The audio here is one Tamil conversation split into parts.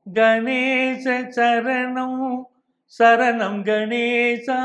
கணேச சரணம் சரணம் கணேசா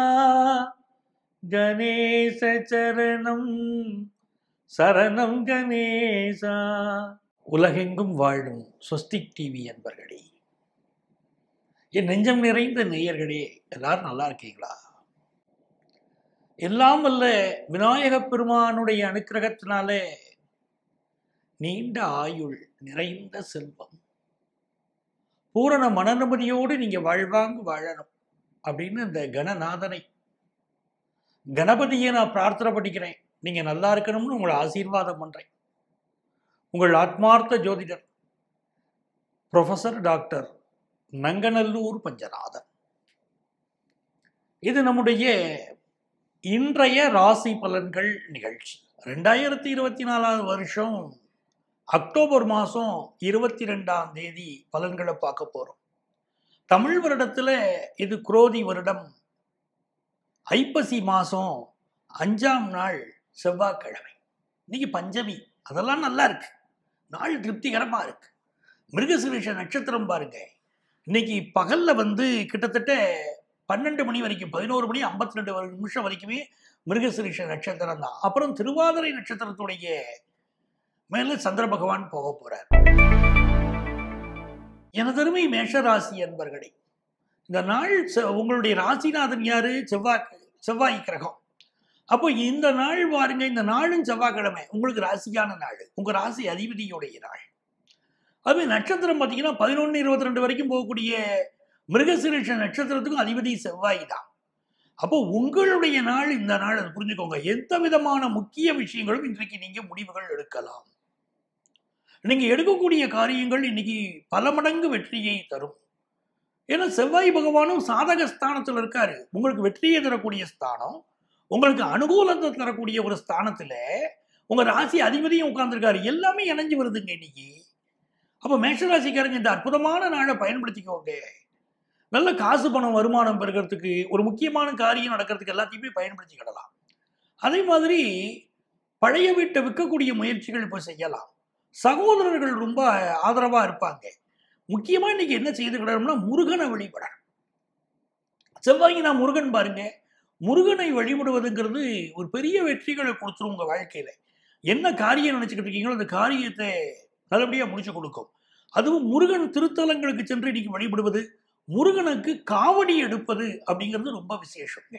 கணேச சரணம் சரணம் கணேசா உலகெங்கும் வாழும் ஸ்வஸ்திக் டிவி அன்பர்களே என் நெஞ்சம் நிறைந்த நேயர்களே எல்லாரும் நல்லா இருக்கீங்களா எல்லாம் வல்ல விநாயகப் பெருமானுடைய அனுக்கிரகத்தினாலே நீண்ட ஆயுள் நிறைந்த செல்வம் பூரண மனநிம்மதியோடு நீங்க வாழ்வாங்கு வாழணும் அப்படின்னு இந்த கணநாதனை கணபதியை நான் பிரார்த்தனை பண்ணிக்கிறேன் நீங்க நல்லா இருக்கணும்னு உங்களை ஆசீர்வாதம் பண்றேன் உங்கள் ஆத்மார்த்த ஜோதிடர் ப்ரொஃபசர் டாக்டர் நங்கநல்லூர் பஞ்சநாதன் இது நம்முடைய இன்றைய ராசி பலன்கள் நிகழ்ச்சி ரெண்டாயிரத்தி இருபத்தி நாலாவது வருஷம் அக்டோபர் மாதம் இருபத்தி ரெண்டாம் தேதி பலன்களை பார்க்க போகிறோம் தமிழ் வருடத்தில் இது குரோதி வருடம் ஐப்பசி மாதம் அஞ்சாம் நாள் செவ்வாய்க்கிழமை இன்னைக்கு பஞ்சமி அதெல்லாம் நல்லா இருக்கு நாள் திருப்திகரமாக இருக்கு மிருகசிரீஷ நட்சத்திரம் பாருங்க இன்னைக்கு பகலில் வந்து கிட்டத்தட்ட பன்னெண்டு மணி வரைக்கும் பதினோரு மணி ஐம்பத்தி ரெண்டு நிமிஷம் வரைக்குமே மிருகசிரீஷ நட்சத்திரம் தான் அப்புறம் திருவாதிரை நட்சத்திரத்துடைய மேல சந்திர பகவான் போக போறார் எனதருமை மேஷராசி அன்பர்களே இந்த நாள் செ- உங்களுடைய ராசிநாதன் யாரு செவ்வாய் செவ்வாய் கிரகம் அப்போ இந்த நாள் பாருங்க இந்த நாளும் செவ்வாய்க்கிழமை உங்களுக்கு ராசியான நாள் உங்க ராசி அதிபதியுடைய நாள் அது நட்சத்திரம் பார்த்தீங்கன்னா பதினொன்று இருபத்தி ரெண்டு வரைக்கும் போகக்கூடிய மிருகசிரீஷ நட்சத்திரத்துக்கும் அதிபதி செவ்வாய் தான் அப்போ உங்களுடைய நாள் இந்த நாள் அது புரிஞ்சுக்கோங்க எந்த விதமான முக்கிய விஷயங்களும் இன்றைக்கு நீங்க முடிவுகள் எடுக்கலாம் நீங்க எடுக்கக்கூடிய காரியங்கள் இன்னைக்கு பல மடங்கு வெற்றியை தரும் ஏன்னா செவ்வாய் பகவானும் சாதக ஸ்தானத்தில் இருக்காரு உங்களுக்கு வெற்றியை தரக்கூடிய ஸ்தானம் உங்களுக்கு அனுகூலத்தை தரக்கூடிய ஒரு ஸ்தானத்துல உங்க ராசி அதிபதியும் உட்கார்ந்துருக்காரு எல்லாமே இணைஞ்சு வருதுங்க இன்னைக்கு அப்போ மேஷராசிக்காரங்க இந்த அற்புதமான நாளை பயன்படுத்திக்கோங்க நல்ல காசு பணம் வருமானம் பெறுகிறதுக்கு ஒரு முக்கியமான காரியம் நடக்கிறதுக்கு எல்லாத்தையுமே பயன்படுத்திக்கிடலாம் அதே மாதிரி பழைய வீட்டை விற்கக்கூடிய முயற்சிகள் இப்போ செய்யலாம் சகோதரர்கள் ரொம்ப ஆதரவா இருப்பாங்க முக்கியமா இன்னைக்கு என்ன செய்துக்கிடணும்னா முருகனை வழிபட செவ்வாய்க்கு நான் முருகன் பாருங்க முருகனை வழிபடுவதுங்கிறது ஒரு பெரிய வெற்றிகளை கொடுத்துரும் உங்க வாழ்க்கையில என்ன காரியம் நினைச்சுக்கிட்டு இருக்கீங்களோ அந்த காரியத்தை நல்லபடியா முடிச்சு கொடுக்கும் அதுவும் முருகன் திருத்தலங்களுக்கு சென்று இன்னைக்கு வழிபடுவது முருகனுக்கு காவடி எடுப்பது அப்படிங்கிறது ரொம்ப விசேஷம்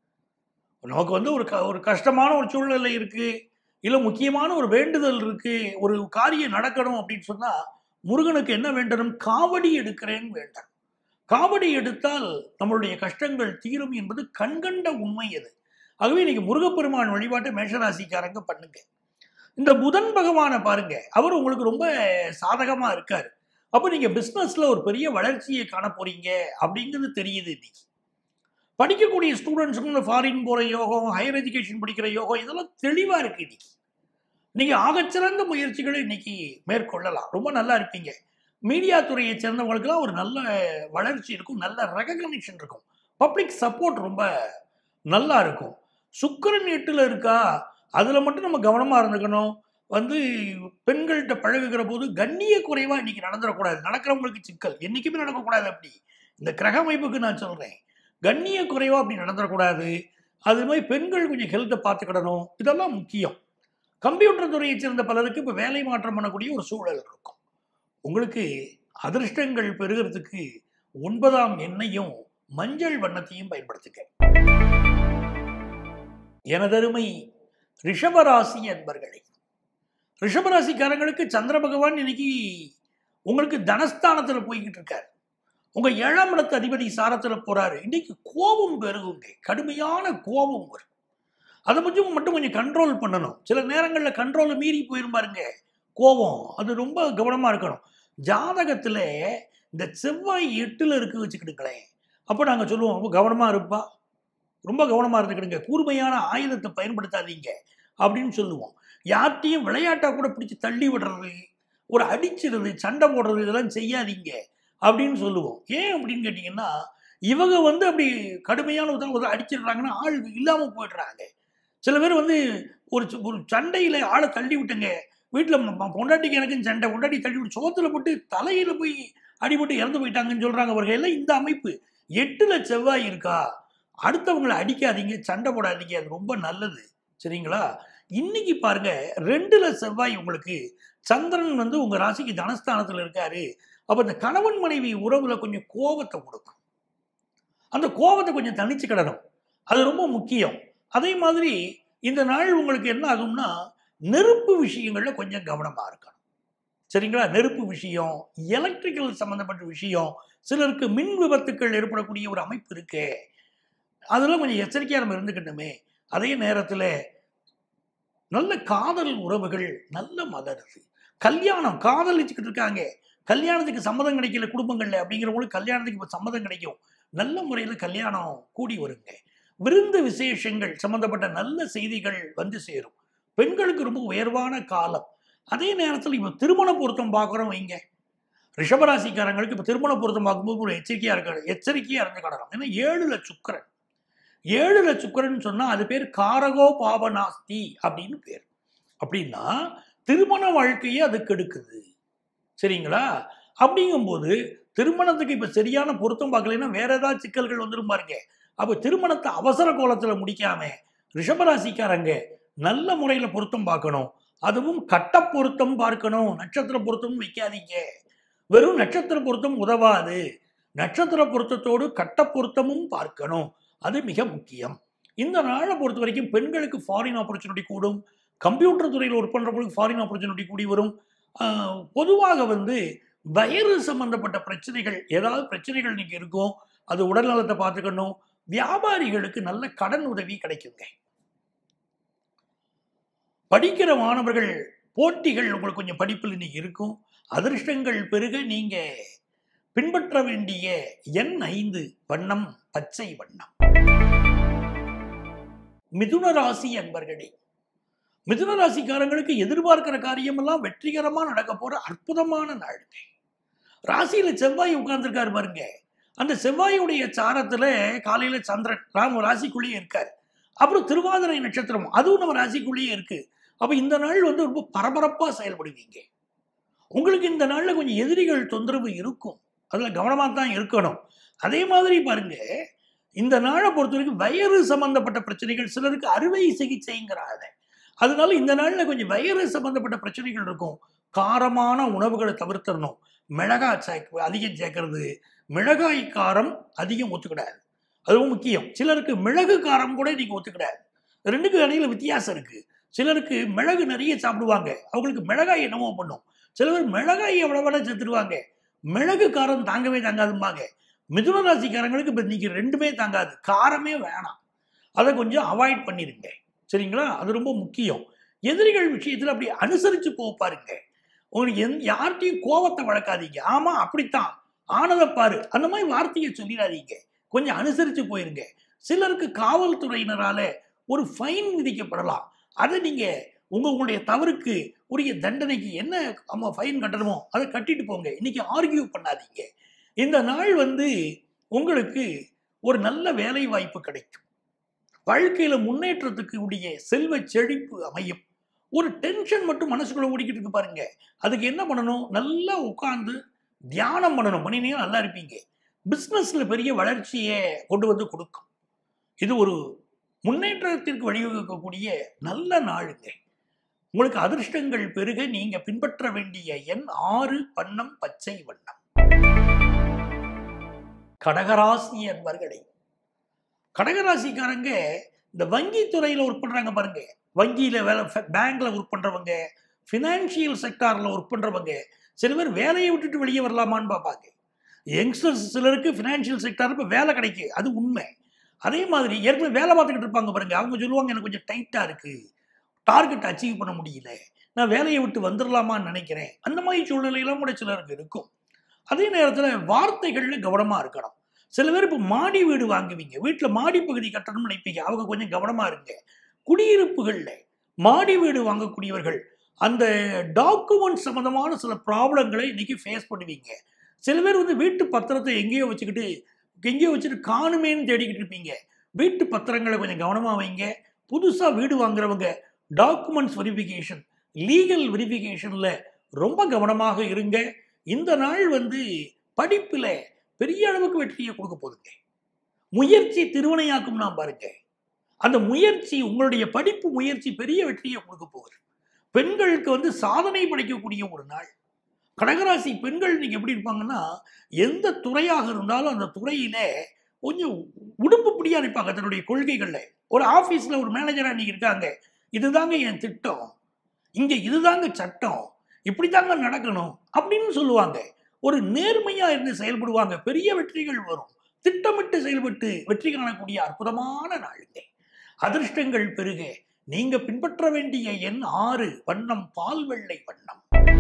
நமக்கு வந்து ஒரு க ஒரு கஷ்டமான ஒரு சூழ்நிலை இருக்கு இல்லை முக்கியமான ஒரு வேண்டுதல் இருக்கு ஒரு காரியம் நடக்கணும் அப்படின்னு சொன்னா முருகனுக்கு என்ன வேண்டணும் காவடி எடுக்கிறேன்னு வேண்டாம் காவடி எடுத்தால் நம்மளுடைய கஷ்டங்கள் தீரும் என்பது கண்கண்ட உண்மை அது ஆகவே இன்னைக்கு முருகப்பெருமான் வழிபாட்டை மேஷராசிக்காரங்க பண்ணுங்க இந்த புதன் பகவானை பாருங்க அவர் உங்களுக்கு ரொம்ப சாதகமா இருக்காரு அப்போ நீங்க பிசினஸ்ல ஒரு பெரிய வளர்ச்சியை காண போறீங்க அப்படிங்கிறது தெரியுது இன்னைக்கு படிக்கக்கூடிய ஸ்டூடெண்ட்ஸுக்கும் இந்த ஃபாரின் போற யோகம் ஹையர் எஜுகேஷன் படிக்கிற யோகம் இதெல்லாம் தெளிவா இருக்கு இன்னைக்கு நீங்க ஆகச்சிறந்த முயற்சிகளை இன்னைக்கு மேற்கொள்ளலாம் ரொம்ப நல்லா இருப்பீங்க மீடியா துறையை சேர்ந்தவங்களுக்குலாம் ஒரு நல்ல வளர்ச்சி இருக்கும் நல்ல ரெகக்னிஷன் இருக்கும் பப்ளிக் சப்போர்ட் ரொம்ப நல்லா இருக்கும் சுக்கிரன் எட்டுல இருக்கா அதுல மட்டும் நம்ம கவனமா இருந்துக்கணும் வந்து பெண்கள்கிட்ட பழகுகிற போது கண்ணிய குறைவா இன்னைக்கு நடந்துடக்கூடாது நடக்கிறவங்களுக்கு சிக்கல் என்னைக்குமே நடக்கக்கூடாது அப்படி இந்த கிரக அமைப்புக்கு நான் சொல்றேன் கண்ணிய குறைவா அப்படி நடந்துடக்கூடாது அது மாதிரி பெண்கள் கொஞ்சம் ஹெல்த்தை பார்த்துக்கிடணும் இதெல்லாம் முக்கியம் கம்ப்யூட்டர் துறையை சேர்ந்த பலருக்கு இப்போ வேலை மாற்றம் பண்ணக்கூடிய ஒரு சூழல் இருக்கும் உங்களுக்கு அதிர்ஷ்டங்கள் பெறுகிறதுக்கு ஒன்பதாம் எண்ணையும் மஞ்சள் வண்ணத்தையும் பயன்படுத்துங்க எனதருமை ரிஷபராசி அன்பர்களே ரிஷபராசிக்காரங்களுக்கு சந்திர பகவான் இன்னைக்கு உங்களுக்கு தனஸ்தானத்துல போய்கிட்டு இருக்காரு உங்க ஏழாம் இடத்து அதிபதி சாரத்துல போறாரு இன்னைக்கு கோபம் பெருகுங்க கடுமையான கோபம் வரும் அதை மட்டும் மட்டும் கொஞ்சம் கண்ட்ரோல் பண்ணணும் சில நேரங்களில் கண்ட்ரோலை மீறி போயிரும் பாருங்க கோபம் அது ரொம்ப கவனமா இருக்கணும் ஜாதகத்துல இந்த செவ்வாய் எட்டுல இருக்கு வச்சுக்கிடுங்களேன் அப்போ நாங்கள் சொல்லுவோம் ரொம்ப கவனமா இருப்பா ரொம்ப கவனமா இருந்துக்கிடுங்க கூர்மையான ஆயுதத்தை பயன்படுத்தாதீங்க அப்படின்னு சொல்லுவோம் யார்கிட்டையும் விளையாட்டா கூட பிடிச்சி தள்ளி விடுறது ஒரு அடிச்சிடுறது சண்டை போடுறது இதெல்லாம் செய்யாதீங்க அப்படின்னு சொல்லுவோம் ஏன் அப்படின்னு கேட்டிங்கன்னா இவங்க வந்து அப்படி கடுமையான உதவி உதவி அடிச்சிடுறாங்கன்னா ஆள் இல்லாமல் போயிடுறாங்க சில பேர் வந்து ஒரு ச- ஒரு சண்டையில் ஆளை தள்ளி விட்டுங்க வீட்டில் பொண்டாட்டிக்கு எனக்கும் சண்டை பொண்டாட்டி தள்ளி விட்டு சோத்துல போட்டு தலையில் போய் அடிபட்டு இறந்து போயிட்டாங்கன்னு சொல்றாங்க அவர்கள் எல்லாம் இந்த அமைப்பு எட்டுல செவ்வாய் இருக்கா அடுத்தவங்களை அடிக்காதீங்க சண்டை போடாதீங்க அது ரொம்ப நல்லது சரிங்களா இன்னைக்கு பாருங்க ரெண்டுல செவ்வாய் உங்களுக்கு சந்திரன் வந்து உங்க ராசிக்கு தனஸ்தானத்துல இருக்காரு அப்ப இந்த கணவன் மனைவி உறவுல கொஞ்சம் கோபத்தை கொடுக்கும் அந்த கோபத்தை கொஞ்சம் தனிச்சுக்கிடணும் அது ரொம்ப முக்கியம் அதே மாதிரி இந்த நாள் உங்களுக்கு என்ன ஆகும்னா நெருப்பு விஷயங்கள்ல கொஞ்சம் கவனமா இருக்கணும் சரிங்களா நெருப்பு விஷயம் எலக்ட்ரிக்கல் சம்பந்தப்பட்ட விஷயம் சிலருக்கு மின் விபத்துக்கள் ஏற்படக்கூடிய ஒரு அமைப்பு இருக்கே அதெல்லாம் கொஞ்சம் எச்சரிக்கையா நம்ம இருந்துக்கணுமே அதே நேரத்தில் நல்ல காதல் உறவுகள் நல்ல மலருது கல்யாணம் காதலிச்சுக்கிட்டு இருக்காங்க கல்யாணத்துக்கு சம்மதம் கிடைக்கல குடும்பங்கள்ல அப்படிங்கிறவங்களுக்கு கல்யாணத்துக்கு இப்போ சம்மதம் கிடைக்கும் நல்ல முறையில் கல்யாணம் கூடி வருங்க விருந்து விசேஷங்கள் சம்பந்தப்பட்ட நல்ல செய்திகள் வந்து சேரும் பெண்களுக்கு ரொம்ப உயர்வான காலம் அதே நேரத்தில் இப்போ திருமண பொருத்தம் பார்க்குறோம் வைங்க ரிஷபராசிக்காரங்களுக்கு இப்போ திருமண பொருத்தம் பார்க்கும்போது ஒரு எச்சரிக்கையாக இருக்க எச்சரிக்கையாக இருந்து கடணும் ஏன்னா ஏழுல சுக்கரன் ஏழுல சுக்கரன் சொன்னா அது பேர் காரகோ பாபநாஸ்தி அப்படின்னு பேர் அப்படின்னா திருமண வாழ்க்கையே அது கெடுக்குது சரிங்களா அப்படிங்கும்போது திருமணத்துக்கு இப்ப சரியான பொருத்தம் பார்க்கலைன்னா வேற ஏதாவது சிக்கல்கள் வந்துடும் பாருங்க அப்ப திருமணத்தை அவசர கோலத்துல முடிக்காம ரிஷபராசிக்காரங்க நல்ல முறையில பொருத்தம் பார்க்கணும் அதுவும் கட்ட பொருத்தம் பார்க்கணும் நட்சத்திர பொருத்தம் வைக்காதீங்க வெறும் நட்சத்திர பொருத்தம் உதவாது நட்சத்திர பொருத்தத்தோடு கட்ட பொருத்தமும் பார்க்கணும் அது மிக முக்கியம் இந்த நாளை பொறுத்த வரைக்கும் பெண்களுக்கு ஃபாரின் ஆப்பர்ச்சுனிட்டி கூடும் கம்ப்யூட்டர் துறையில் ஒர்க் பண்ணுறவங்களுக்கு ஃபாரின் ஆப்பர்ச்சுனிட்டி கூடி வரும் ஆஹ் பொதுவாக வந்து வயிறு சம்பந்தப்பட்ட பிரச்சனைகள் ஏதாவது பிரச்சனைகள் இன்னைக்கு இருக்கும் அது உடல் நலத்தை பார்த்துக்கணும் வியாபாரிகளுக்கு நல்ல கடன் உதவி கிடைக்குங்க படிக்கிற மாணவர்கள் போட்டிகள் உங்களுக்கு கொஞ்சம் படிப்பில் இன்னைக்கு இருக்கும் அதிர்ஷ்டங்கள் பெருக நீங்க பின்பற்ற வேண்டிய எண் ஐந்து வண்ணம் பச்சை வண்ணம் மிதுன ராசி அன்பர்களே மிதுன ராசிக்காரங்களுக்கு எதிர்பார்க்கிற காரியமெல்லாம் வெற்றிகரமா நடக்க போற அற்புதமான நாளுங்க ராசியில செவ்வாய் உட்கார்ந்துருக்காரு பாருங்க அந்த செவ்வாயுடைய சாரத்துல காலையில சந்திரன் ராம ராசிக்குள்ளேயே இருக்காரு அப்புறம் திருவாதிரை நட்சத்திரம் அதுவும் நம்ம ராசிக்குள்ளேயே இருக்கு அப்ப இந்த நாள் வந்து ரொம்ப பரபரப்பா செயல்படுவீங்க உங்களுக்கு இந்த நாள்ல கொஞ்சம் எதிரிகள் தொந்தரவு இருக்கும் அதுல கவனமா தான் இருக்கணும் அதே மாதிரி பாருங்க இந்த நாளை பொறுத்த வரைக்கும் வயிறு சம்பந்தப்பட்ட பிரச்சனைகள் சிலருக்கு அறுவை சிகிச்சைங்கிறாங்க அதனால இந்த நாள்ல கொஞ்சம் வயிறு சம்பந்தப்பட்ட பிரச்சனைகள் இருக்கும் காரமான உணவுகளை தவிர்த்திடணும் மிளகாய் சேர்க்க அதிகம் சேர்க்கறது மிளகாய் காரம் அதிகம் ஒத்துக்கிடாது அதுவும் முக்கியம் சிலருக்கு மிளகு காரம் கூட இன்னைக்கு ஒத்துக்கிடாது ரெண்டுக்கு இடையில வித்தியாசம் இருக்கு சிலருக்கு மிளகு நிறைய சாப்பிடுவாங்க அவங்களுக்கு மிளகாய் என்னமோ பண்ணும் சிலர் மிளகாய் எவ்வளவு சேர்த்துருவாங்க மிளகு காரம் தாங்கவே தாங்காதும்பாங்க மிதுன ராசிக்காரங்களுக்கு இப்போ இன்னைக்கு ரெண்டுமே தாங்காது காரமே வேணாம் அதை கொஞ்சம் அவாய்ட் பண்ணிருங்க சரிங்களா அது ரொம்ப முக்கியம் எதிரிகள் விஷயத்தில் அப்படி அனுசரித்து போக பாருங்க உங்களுக்கு எந் யார்கிட்டையும் கோவத்தை வளர்க்காதீங்க ஆமா அப்படித்தான் ஆனதை பாரு அந்த மாதிரி வார்த்தையை சொல்லிடாதீங்க கொஞ்சம் அனுசரித்து போயிருங்க சிலருக்கு காவல்துறையினரால ஒரு ஃபைன் விதிக்கப்படலாம் அதை நீங்க உங்க உங்களுடைய தவறுக்கு உரிய தண்டனைக்கு என்ன நம்ம ஃபைன் கட்டணுமோ அதை கட்டிட்டு போங்க இன்னைக்கு ஆர்கியூ பண்ணாதீங்க இந்த நாள் வந்து உங்களுக்கு ஒரு நல்ல வேலை வாய்ப்பு கிடைக்கும் வாழ்க்கையில முன்னேற்றத்துக்கு உடைய செல்வ செழிப்பு அமையும் ஒரு டென்ஷன் மட்டும் மனசுக்குள்ள ஓடிக்கிட்டு இருக்கு பாருங்க அதுக்கு என்ன பண்ணணும் நல்லா உட்கார்ந்து தியானம் பண்ணணும் பண்ணினீங்க நல்லா இருப்பீங்க பிஸ்னஸ்ல பெரிய வளர்ச்சியை கொண்டு வந்து கொடுக்கும் இது ஒரு முன்னேற்றத்திற்கு வழிவகுக்கக்கூடிய நல்ல நாளுங்க உங்களுக்கு அதிர்ஷ்டங்கள் பெருக நீங்க பின்பற்ற வேண்டிய எண் ஆறு வண்ணம் பச்சை வண்ணம் கடகராசி என்பர்களே கடகராசிக்காரங்க இந்த வங்கி துறையில ஒர்க் பண்றாங்க பாருங்க வங்கியில வேலை பேங்க்ல ஒர்க் பண்றவங்க ஃபினான்ஷியல் செக்டார்ல ஒர்க் பண்றவங்க சில பேர் வேலையை விட்டுட்டு வெளியே வரலாமான்னு பார்ப்பாங்க யங்ஸ்டர்ஸ் சிலருக்கு ஃபினான்ஷியல் செக்டார் இப்போ வேலை கிடைக்கு அது உண்மை அதே மாதிரி ஏற்கனவே வேலை பார்த்துக்கிட்டு இருப்பாங்க பாருங்க அவங்க சொல்லுவாங்க எனக்கு கொஞ்சம் டைட்டா இருக்கு டார்கெட் அச்சீவ் பண்ண முடியல நான் வேலையை விட்டு வந்துடலாமான்னு நினைக்கிறேன் அந்த மாதிரி சூழ்நிலையெல்லாம் கூட சிலருக்கு இருக்கும் அதே நேரத்தில் வார்த்தைகள்ல கவனமா இருக்கணும் சில பேர் இப்போ மாடி வீடு வாங்குவீங்க வீட்டில் மாடி பகுதி கட்டணும்னு நினைப்பீங்க அவங்க கொஞ்சம் கவனமா இருங்க குடியிருப்புகள்ல மாடி வீடு வாங்கக்கூடியவர்கள் அந்த டாக்குமெண்ட் சம்பந்தமான சில ப்ராப்ளங்களை இன்னைக்கு ஃபேஸ் பண்ணுவீங்க சில பேர் வந்து வீட்டு பத்திரத்தை எங்கேயோ வச்சுக்கிட்டு எங்கேயோ வச்சுட்டு காணுமேன்னு தேடிக்கிட்டு இருப்பீங்க வீட்டு பத்திரங்களை கொஞ்சம் கவனமாக வைங்க புதுசாக வீடு வாங்குறவங்க டாக்குமெண்ட்ஸ் வெரிஃபிகேஷன் லீகல் வெரிஃபிகேஷனில் ரொம்ப கவனமாக இருங்க இந்த நாள் வந்து படிப்புல பெரிய அளவுக்கு வெற்றியை கொடுக்க போகுதுங்க முயற்சி திருவினையாக்கும் நான் பாருங்க அந்த முயற்சி உங்களுடைய படிப்பு முயற்சி பெரிய வெற்றியை கொடுக்க போகுது பெண்களுக்கு வந்து சாதனை படைக்கக்கூடிய ஒரு நாள் கடகராசி பெண்கள் இன்னைக்கு எப்படி இருப்பாங்கன்னா எந்த துறையாக இருந்தாலும் அந்த துறையில கொஞ்சம் உடுப்புப்படியா இருப்பாங்க தன்னுடைய கொள்கைகள்ல ஒரு ஆபீஸ்ல ஒரு மேனேஜரா இன்னைக்கு இருக்காங்க இதுதாங்க என் திட்டம் இங்க இதுதாங்க சட்டம் இப்படித்தாங்க நடக்கணும் அப்படின்னு சொல்லுவாங்க ஒரு நேர்மையா இருந்து செயல்படுவாங்க பெரிய வெற்றிகள் வரும் திட்டமிட்டு செயல்பட்டு வெற்றி காணக்கூடிய அற்புதமான நாளுங்க அதிர்ஷ்டங்கள் பெருக நீங்க பின்பற்ற வேண்டிய எண் ஆறு வண்ணம் பால் வெள்ளை வண்ணம்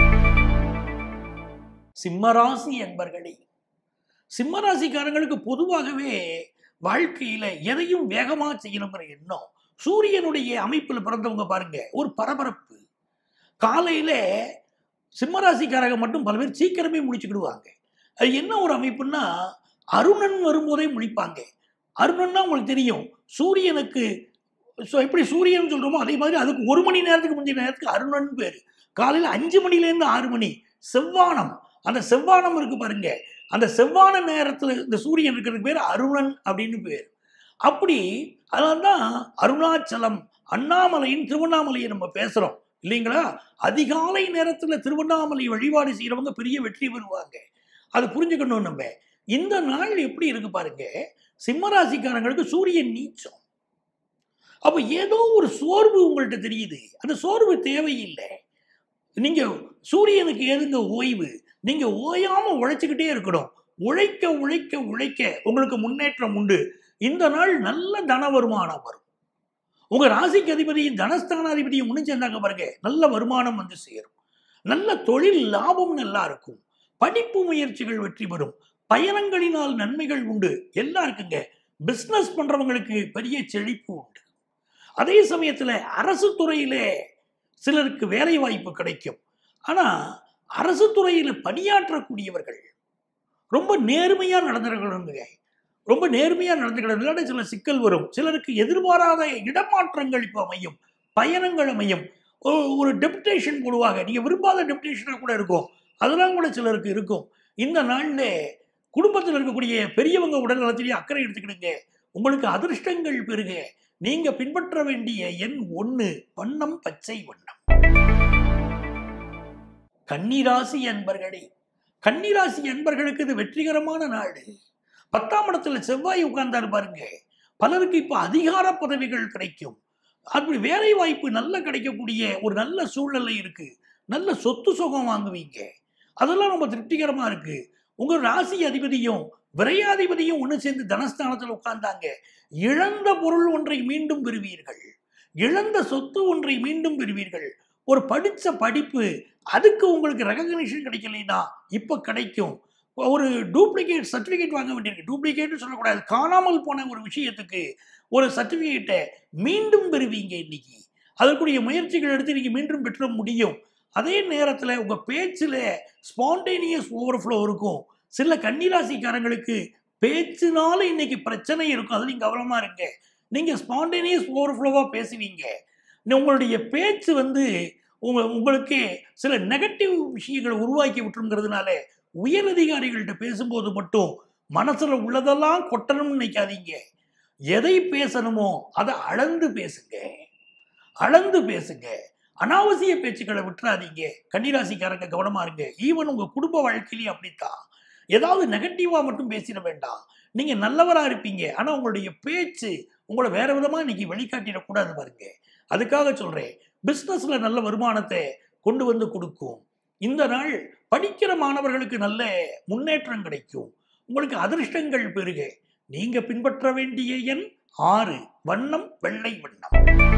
சிம்மராசி என்பர்களே சிம்மராசிக்காரங்களுக்கு பொதுவாகவே வாழ்க்கையில எதையும் வேகமா செய்யணுங்கிற எண்ணம் சூரியனுடைய அமைப்புல பிறந்தவங்க பாருங்க ஒரு பரபரப்பு காலையில சிம்மராசிக்காரங்க மட்டும் பல பேர் சீக்கிரமே முடிச்சுக்கிடுவாங்க அது என்ன ஒரு அமைப்புன்னா அருணன் வரும்போதே முழிப்பாங்க அருணன்னா உங்களுக்கு தெரியும் சூரியனுக்கு ஸோ எப்படி சூரியன் சொல்றோமோ அதே மாதிரி அதுக்கு ஒரு மணி நேரத்துக்கு முந்தைய நேரத்துக்கு அருணன் பேர் காலையில் அஞ்சு மணிலேருந்து ஆறு மணி செவ்வானம் அந்த செவ்வானம் இருக்கு பாருங்க அந்த செவ்வான நேரத்தில் இந்த சூரியன் இருக்கிறதுக்கு பேர் அருணன் அப்படின்னு பேர் அப்படி அதனால தான் அருணாச்சலம் அண்ணாமலையின் திருவண்ணாமலையை நம்ம பேசுறோம் இல்லைங்களா அதிகாலை நேரத்தில் திருவண்ணாமலை வழிபாடு செய்யறவங்க பெரிய வெற்றி பெறுவாங்க அது புரிஞ்சுக்கணும் நம்ம இந்த நாள் எப்படி இருக்கு பாருங்க சிம்மராசிக்காரங்களுக்கு சூரியன் நீச்சம் அப்ப ஏதோ ஒரு சோர்வு உங்கள்கிட்ட தெரியுது அந்த சோர்வு தேவையில்லை நீங்க சூரியனுக்கு ஏதுங்க ஓய்வு நீங்க ஓயாம உழைச்சுக்கிட்டே இருக்கணும் உழைக்க உழைக்க உழைக்க உங்களுக்கு முன்னேற்றம் உண்டு இந்த நாள் நல்ல தன வருமானம் வரும் உங்க ராசிக்கு அதிபதியும் தனஸ்தானாதிபதியும் ஒண்ணு சேர்ந்தாங்க பாருங்க நல்ல வருமானம் வந்து சேரும் நல்ல தொழில் லாபம் நல்லா இருக்கும் படிப்பு முயற்சிகள் வெற்றி பெறும் பயணங்களினால் நன்மைகள் உண்டு எல்லாம் இருக்குங்க பிசினஸ் பண்றவங்களுக்கு பெரிய செழிப்பு உண்டு அதே சமயத்துல அரசு துறையிலே சிலருக்கு வேலை வாய்ப்பு கிடைக்கும் ஆனா அரசு துறையில பணியாற்றக்கூடியவர்கள் ரொம்ப நேர்மையா நடந்துருக்கணுங்க ரொம்ப நேர்மையா நடந்துக்கணும் இல்லாட்டி சில சிக்கல் வரும் சிலருக்கு எதிர்பாராத இடமாற்றங்கள் இப்போ அமையும் பயணங்கள் அமையும் ஒரு- ஒரு டெப்டேஷன் போடுவாங்க நீங்க விரும்பாத டெப்டேஷனாக கூட இருக்கும் அதெல்லாம் கூட சிலருக்கு இருக்கும் இந்த நாள்ல குடும்பத்தில் இருக்கக்கூடிய பெரியவங்க உடல் நலத்திலேயே அக்கறை எடுத்துக்கிடுங்க உங்களுக்கு அதிர்ஷ்டங்கள் பெருக நீங்க பின்பற்ற வேண்டிய எண் ஒண்ணு வண்ணம் பச்சை வண்ணம் கன்னிராசி அன்பர்களே கன்னிராசி அன்பர்களுக்கு இது வெற்றிகரமான நாடு பத்தாம் இடத்துல செவ்வாய் உட்கார்ந்தாரு பாருங்க பலருக்கு இப்ப அதிகார பதவிகள் கிடைக்கும் அப்படி வேலை வாய்ப்பு நல்ல கிடைக்கக்கூடிய ஒரு நல்ல சூழ்நிலை இருக்கு நல்ல சொத்து சுகம் வாங்குவீங்க அதெல்லாம் ரொம்ப திருப்திகரமா இருக்கு உங்க ராசி அதிபதியும் விரையாதிபதியும் ஒன்று சேர்ந்து தனஸ்தானத்தில் உட்கார்ந்தாங்க இழந்த பொருள் ஒன்றை மீண்டும் பெறுவீர்கள் இழந்த சொத்து ஒன்றை மீண்டும் பெறுவீர்கள் ஒரு படிச்ச படிப்பு அதுக்கு உங்களுக்கு ரெகக்னிஷன் கிடைக்கலைன்னா இப்போ கிடைக்கும் ஒரு டூப்ளிகேட் சர்டிஃபிகேட் வாங்க வேண்டியிருக்கு டூப்ளிகேட்னு சொல்லக்கூடாது காணாமல் போன ஒரு விஷயத்துக்கு ஒரு சர்டிஃபிகேட்டை மீண்டும் பெறுவீங்க இன்னைக்கு அதற்குரிய முயற்சிகள் எடுத்து நீங்க மீண்டும் பெற்ற முடியும் அதே நேரத்தில் உங்க பேச்சில் ஸ்பான்டேனியஸ் ஓவர்ஃப்ளோ இருக்கும் சில கன்னிராசிக்காரங்களுக்கு பேச்சுனால இன்னைக்கு பிரச்சனை இருக்கும் அது நீங்க கவனமா இருங்க நீங்க ஸ்பான்டேனியஸ் ஓவர்ஃப்ளோவா பேசுவீங்க இந்த உங்களுடைய பேச்சு வந்து உங்க உங்களுக்கு சில நெகட்டிவ் விஷயங்களை உருவாக்கி விட்டுருங்கிறதுனால உயர் அதிகாரிகள்கிட்ட பேசும்போது மட்டும் மனசுல உள்ளதெல்லாம் கொட்டணும்னு நினைக்காதீங்க எதை பேசணுமோ அதை அளந்து பேசுங்க அளந்து பேசுங்க அனாவசிய பேச்சுக்களை விட்டுறாதீங்க கன்னிராசிக்காரங்க கவனமா இருங்க ஈவன் உங்க குடும்ப வாழ்க்கையிலையும் அப்படித்தான் ஏதாவது நெகட்டிவா மட்டும் பேசிட வேண்டாம் நீங்க நல்லவரா இருப்பீங்க ஆனா உங்களுடைய பேச்சு உங்களை வேற விதமா இன்னைக்கு வெளிக்காட்டிடக்கூடாது பாருங்க அதுக்காக சொல்றேன் பிசினஸ்ல நல்ல வருமானத்தை கொண்டு வந்து கொடுக்கும் இந்த நாள் படிக்கிற மாணவர்களுக்கு நல்ல முன்னேற்றம் கிடைக்கும் உங்களுக்கு அதிர்ஷ்டங்கள் பெருக நீங்க பின்பற்ற வேண்டிய எண் ஆறு வண்ணம் வெள்ளை வண்ணம்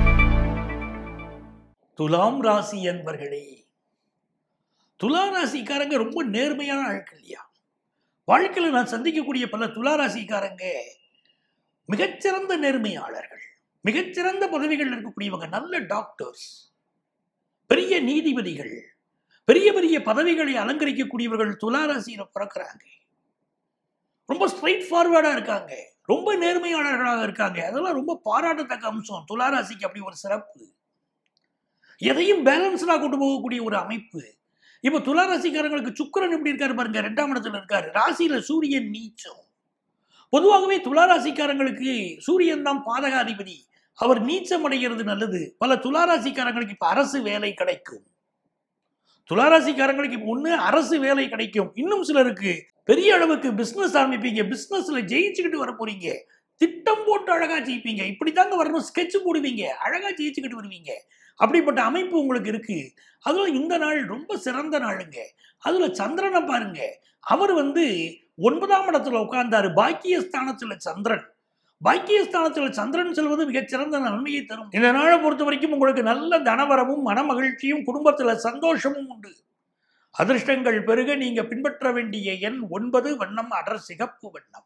துலாம் ராசி என்பர்களே துலா ராசிக்காரங்க ரொம்ப நேர்மையான ஆட்கள் இல்லையா வாழ்க்கையில் நான் சந்திக்கக்கூடிய பல துலா ராசிக்காரங்க மிகச்சிறந்த நேர்மையாளர்கள் மிகச்சிறந்த பதவிகள் இருக்கக்கூடியவங்க நல்ல டாக்டர்ஸ் பெரிய நீதிபதிகள் பெரிய பெரிய பதவிகளை அலங்கரிக்கக்கூடியவர்கள் துலா ராசியில பிறக்கிறாங்க ரொம்ப ஸ்ட்ரைட் ஃபார்வர்டா இருக்காங்க ரொம்ப நேர்மையாளர்களாக இருக்காங்க அதெல்லாம் ரொம்ப பாராட்டத்தக்க அம்சம் துலா ராசிக்கு அப்படி ஒரு சிறப்பு எதையும் பேலன்ஸ்டா கொண்டு போகக்கூடிய ஒரு அமைப்பு இப்போ துலா ராசிக்காரங்களுக்கு சுக்கிரன் எப்படி இருக்காரு பாருங்க ரெண்டாம் இடத்துல இருக்காரு ராசியில சூரியன் நீச்சம் பொதுவாகவே துலா ராசிக்காரங்களுக்கு சூரியன் தான் பாதகாதிபதி அவர் நீச்சம் அடைகிறது நல்லது பல துலா ராசிக்காரங்களுக்கு இப்ப அரசு வேலை கிடைக்கும் துலா ராசிக்காரங்களுக்கு இப்ப ஒண்ணு அரசு வேலை கிடைக்கும் இன்னும் சிலருக்கு பெரிய அளவுக்கு பிசினஸ் ஆரம்பிப்பீங்க பிசினஸ்ல ஜெயிச்சுக்கிட்டு வர போறீங்க திட்டம் போட்டு அழகா ஜெயிப்பீங்க இப்படித்தாங்க வரணும் ஸ்கெட்ச் போடுவீங்க அழகா ஜெயிச்சுக்கிட்டு வருவீங்க அப்படிப்பட்ட அமைப்பு உங்களுக்கு இருக்கு அதுல இந்த நாள் ரொம்ப சிறந்த நாளுங்க அதுல சந்திரனை பாருங்க அவர் வந்து ஒன்பதாம் இடத்துல உட்கார்ந்தாரு பாக்கியஸ்தானத்துல சந்திரன் பாக்கியஸ்தானத்துல சந்திரன் செல்வது மிகச்சிறந்த நன்மையை தரும் இந்த நாளை பொறுத்த வரைக்கும் உங்களுக்கு நல்ல தனவரமும் மன மகிழ்ச்சியும் குடும்பத்துல சந்தோஷமும் உண்டு அதிர்ஷ்டங்கள் பெருக நீங்க பின்பற்ற வேண்டிய எண் ஒன்பது வண்ணம் அடர் சிகப்பு வண்ணம்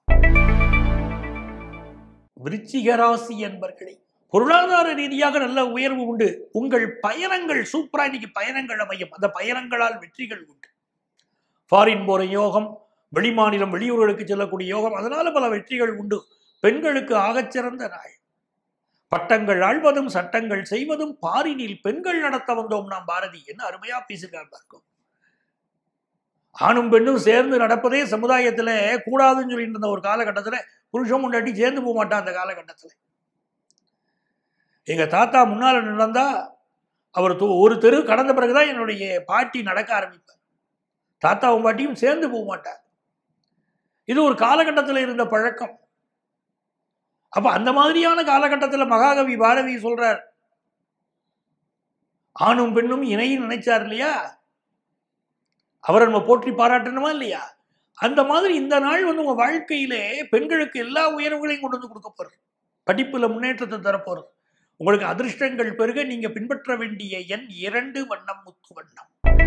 விருச்சிக ராசி என்பர்களே பொருளாதார ரீதியாக நல்ல உயர்வு உண்டு உங்கள் பயணங்கள் சூப்பரா இன்னைக்கு பயணங்கள் அமையும் அந்த பயணங்களால் வெற்றிகள் உண்டு ஃபாரின் போற யோகம் வெளிமாநிலம் வெளியூர்களுக்கு செல்லக்கூடிய யோகம் அதனால பல வெற்றிகள் உண்டு பெண்களுக்கு ஆகச்சிறந்த நாள் பட்டங்கள் ஆழ்வதும் சட்டங்கள் செய்வதும் பாரினில் பெண்கள் நடத்த வந்தோம் நாம் பாரதி என்ன அருமையா பேசுகிறார் பார்க்கும் ஆணும் பெண்ணும் சேர்ந்து நடப்பதே சமுதாயத்துல கூடாதுன்னு சொல்லிட்டு இருந்த ஒரு காலகட்டத்துல புருஷன் முன்னாடி சேர்ந்து போக மாட்டான் அந்த காலகட்டத்துல எங்க தாத்தா முன்னால நடந்தா அவர் து- ஒரு தெரு கடந்த பிறகுதான் என்னுடைய பாட்டி நடக்க ஆரம்பிப்பார் தாத்தாவும் பாட்டியும் சேர்ந்து போக மாட்டார் இது ஒரு காலகட்டத்தில் இருந்த பழக்கம் அப்ப அந்த மாதிரியான காலகட்டத்தில் மகாகவி பாரதி சொல்றார் ஆணும் பெண்ணும் இணையும் நினைச்சார் இல்லையா அவரை நம்ம போற்றி பாராட்டணுமா இல்லையா அந்த மாதிரி இந்த நாள் வந்து உங்க வாழ்க்கையிலே பெண்களுக்கு எல்லா உயர்வுகளையும் கொண்டு வந்து கொடுக்க போறது படிப்புல முன்னேற்றத்தை தரப்போறது உங்களுக்கு அதிர்ஷ்டங்கள் பெருக நீங்க பின்பற்ற வேண்டிய எண் இரண்டு வண்ணம் முத்து வண்ணம்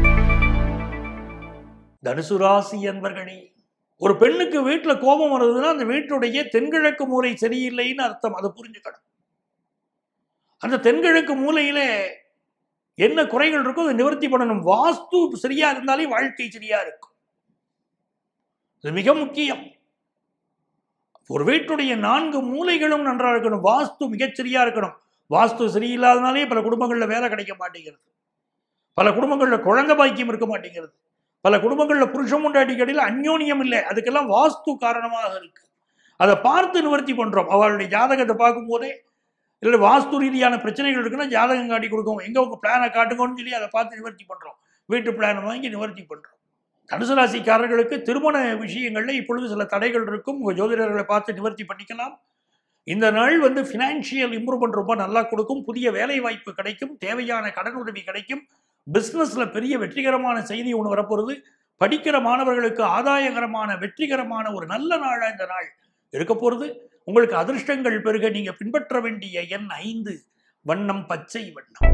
தனுசு ராசி என்பர்களே ஒரு பெண்ணுக்கு வீட்டுல கோபம் வருதுன்னா அந்த வீட்டுடைய தென்கிழக்கு மூலை சரியில்லைன்னு அர்த்தம் அதை புரிஞ்சுக்கணும் அந்த தென்கிழக்கு மூலையிலே என்ன குறைகள் இருக்கோ அதை நிவர்த்தி பண்ணணும் வாஸ்து சரியா இருந்தாலே வாழ்க்கை சரியா இருக்கும் இது மிக முக்கியம் ஒரு வீட்டுடைய நான்கு மூலைகளும் நன்றாக இருக்கணும் வாஸ்து மிகச்சரியா இருக்கணும் வாஸ்து சரியில்லாதனாலே பல குடும்பங்கள்ல வேலை கிடைக்க மாட்டேங்கிறது பல குடும்பங்கள்ல குழந்தை பாக்கியம் இருக்க மாட்டேங்கிறது பல குடும்பங்கள்ல புருஷன் முண்டாட்டி கடையில் அந்யோன்யம் இல்லை அதுக்கெல்லாம் வாஸ்து காரணமாக இருக்கு அதை பார்த்து நிவர்த்தி பண்றோம் அவளுடைய ஜாதகத்தை பார்க்கும்போதே இல்லை வாஸ்து ரீதியான பிரச்சனைகள் இருக்குன்னா ஜாதகம் காட்டி கொடுக்கும் எங்க உங்க பிளானை காட்டுங்கன்னு சொல்லி அதை பார்த்து நிவர்த்தி பண்றோம் வீட்டு பிளான் வாங்கி நிவர்த்தி பண்றோம் தனுசு ராசிக்காரர்களுக்கு திருமண விஷயங்கள்ல இப்பொழுது சில தடைகள் இருக்கும் உங்க ஜோதிடர்களை பார்த்து நிவர்த்தி பண்ணிக்கலாம் இந்த நாள் வந்து ஃபினான்ஷியல் இம்ப்ரூவ்மெண்ட் ரொம்ப நல்லா கொடுக்கும் புதிய வேலை வாய்ப்பு கிடைக்கும் தேவையான கடன் உதவி கிடைக்கும் பிஸ்னஸ்ல பெரிய வெற்றிகரமான செய்தி ஒன்று வரப்போகுது படிக்கிற மாணவர்களுக்கு ஆதாயகரமான வெற்றிகரமான ஒரு நல்ல நாளா இந்த நாள் இருக்க போறது உங்களுக்கு அதிர்ஷ்டங்கள் பெருக நீங்க பின்பற்ற வேண்டிய எண் ஐந்து வண்ணம் பச்சை வண்ணம்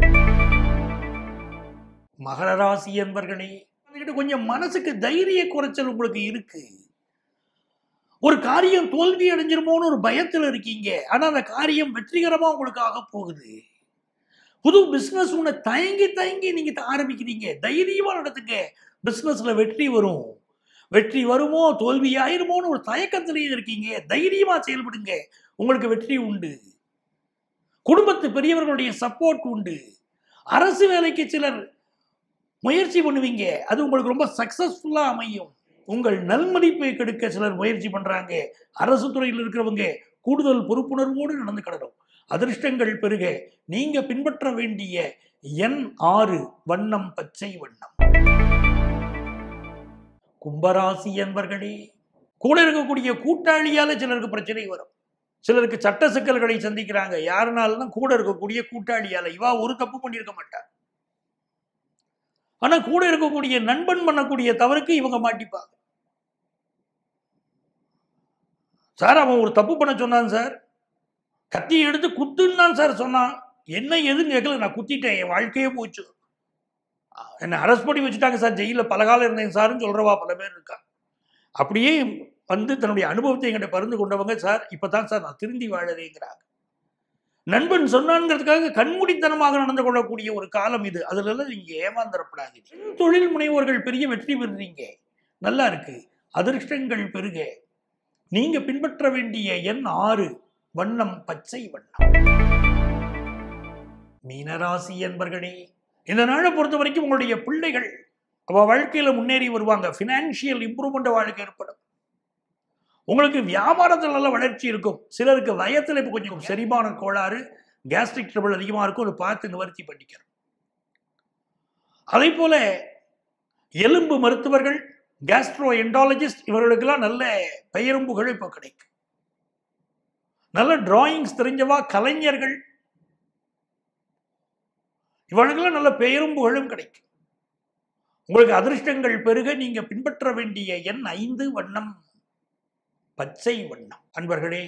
மகர ராசி என்பர்களே அதுகிட்ட கொஞ்சம் மனசுக்கு தைரிய குறைச்சல் உங்களுக்கு இருக்கு ஒரு காரியம் தோல்வி அடைஞ்சிருமோன்னு ஒரு பயத்துல இருக்கீங்க ஆனா அந்த காரியம் வெற்றிகரமா உங்களுக்கு ஆக போகுது புது பிசினஸ் ஒண்ணு தயங்கி தயங்கி நீங்க ஆரம்பிக்கிறீங்க தைரியமா நடத்துங்க பிசினஸ்ல வெற்றி வரும் வெற்றி வருமோ தோல்வி ஆயிருமோன்னு ஒரு தயக்கத்திலேயே இருக்கீங்க தைரியமா செயல்படுங்க உங்களுக்கு வெற்றி உண்டு குடும்பத்து பெரியவர்களுடைய சப்போர்ட் உண்டு அரசு வேலைக்கு சிலர் முயற்சி பண்ணுவீங்க அது உங்களுக்கு ரொம்ப சக்சஸ்ஃபுல்லா அமையும் உங்கள் நல்மதிப்பை கெடுக்க சிலர் முயற்சி பண்றாங்க அரசு துறையில் இருக்கிறவங்க கூடுதல் பொறுப்புணர்வோடு நடந்துக்கிடணும் அதிர்ஷ்டங்கள் பெருக நீங்க பின்பற்ற வேண்டிய எண் ஆறு வண்ணம் பச்சை வண்ணம் கும்பராசி என்பர்களே கூட இருக்கக்கூடிய கூட்டாளியால சிலருக்கு பிரச்சனை வரும் சிலருக்கு சட்ட சிக்கல்களை சந்திக்கிறாங்க யாருனாலும் கூட இருக்கக்கூடிய கூட்டாளியால இவா ஒரு தப்பு பண்ணியிருக்க மாட்டார் ஆனா கூட இருக்கக்கூடிய நண்பன் பண்ணக்கூடிய தவறுக்கு இவங்க மாட்டிப்பாங்க சார் அவன் ஒரு தப்பு பண்ண சொன்னான் சார் கத்தியை எடுத்து குத்துன்னு தான் சார் சொன்னான் என்ன எதுன்னு கேட்கல நான் குத்திட்டேன் என் வாழ்க்கையே போச்சு என்னை அரெஸ்ட் பண்ணி வச்சுட்டாங்க சார் ஜெயிலில் பல காலம் இருந்தேன் சார்னு சொல்றவா பல பேர் இருக்கா அப்படியே வந்து தன்னுடைய அனுபவத்தை எங்கிட்ட பகிர்ந்து கொண்டவங்க சார் இப்பதான் சார் நான் திருந்தி வாழறேங்கிறாங்க நண்பன் சொன்னான்ங்கிறதுக்காக கண்மூடித்தனமாக நடந்து கொள்ளக்கூடிய ஒரு காலம் இது அதுல எல்லாம் நீங்க ஏமாந்துடப்படாது பெண் தொழில் முனைவோர்கள் பெரிய வெற்றி பெறுறீங்க நல்லா இருக்கு அதிர்ஷ்டங்கள் பெருக நீங்க பின்பற்ற வேண்டிய எண் ஆறு வண்ணம் பச்சை வண்ணம் மீனராசி என்பர்களே இந்த நாளை பொறுத்த வரைக்கும் உங்களுடைய பிள்ளைகள் அப்போ வாழ்க்கையில் முன்னேறி வருவாங்க ஃபினான்ஷியல் இம்ப்ரூவ்மெண்ட் வாழ்க்கை ஏற்படும் உங்களுக்கு வியாபாரத்தில் நல்ல வளர்ச்சி இருக்கும் சிலருக்கு வயத்தில் இப்போ கொஞ்சம் செரிமான கோளாறு கேஸ்ட்ரிக் ட்ரபிள் அதிகமாக இருக்கும் அதை பார்த்து நிவர்த்தி பண்ணிக்கிறோம் அதே போல எலும்பு மருத்துவர்கள் கேஸ்ட்ரோ என்டாலஜிஸ்ட் இவர்களுக்கெல்லாம் நல்ல பெயரும் புகழும் இப்போ கிடைக்கும் நல்ல டிராயிங்ஸ் தெரிஞ்சவா கலைஞர்கள் இவர்களுக்கெல்லாம் நல்ல பெயரும் புகழும் கிடைக்கும் உங்களுக்கு அதிர்ஷ்டங்கள் பெருக நீங்க பின்பற்ற வேண்டிய எண் ஐந்து வண்ணம் பச்சை வண்ணம் அன்பர்களே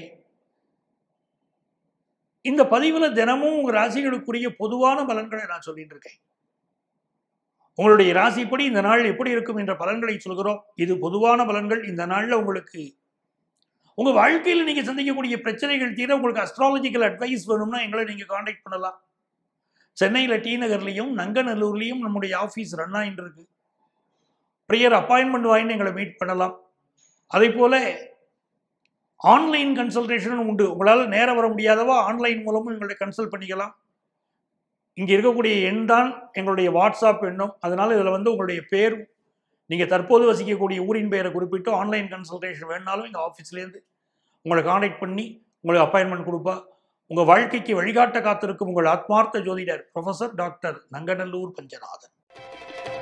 இந்த பதிவுல தினமும் உங்க ராசிகளுக்குரிய பொதுவான பலன்களை நான் சொல்லிட்டு இருக்கேன் உங்களுடைய ராசிப்படி இந்த நாள் எப்படி இருக்கும் என்ற பலன்களை சொல்கிறோம் இது பொதுவான பலன்கள் இந்த நாள்ல உங்களுக்கு உங்க வாழ்க்கையில் நீங்க சந்திக்கக்கூடிய பிரச்சனைகள் தீர உங்களுக்கு அஸ்ட்ராலஜிக்கல் அட்வைஸ் வேணும்னா எங்களை நீங்க காண்டாக்ட் பண்ணலாம் சென்னையில் டி நகர்லையும் நங்கநல்லூர்லையும் நம்முடைய ஆஃபீஸ் ரன் ஆகிட்டு இருக்கு ப்ரேயர் அப்பாயின்மெண்ட் வாங்கி எங்களை மீட் பண்ணலாம் அதே போல ஆன்லைன் கன்சல்டேஷன் உண்டு உங்களால் நேரம் வர முடியாதவா ஆன்லைன் மூலமும் எங்களை கன்சல்ட் பண்ணிக்கலாம் இங்கே இருக்கக்கூடிய எண் தான் எங்களுடைய வாட்ஸ்அப் எண்ணும் அதனால இதில் வந்து உங்களுடைய பேர் நீங்கள் தற்போது வசிக்கக்கூடிய ஊரின் பெயரை குறிப்பிட்டு ஆன்லைன் கன்சல்டேஷன் வேணாலும் எங்கள் ஆஃபீஸ்லேருந்து உங்களை காண்டாக்ட் பண்ணி உங்களுக்கு அப்பாயின்மெண்ட் கொடுப்பா உங்கள் வாழ்க்கைக்கு வழிகாட்ட காத்திருக்கும் உங்கள் ஆத்மார்த்த ஜோதிடர் ப்ரொஃபசர் டாக்டர் நங்கநல்லூர் பஞ்சநாதன்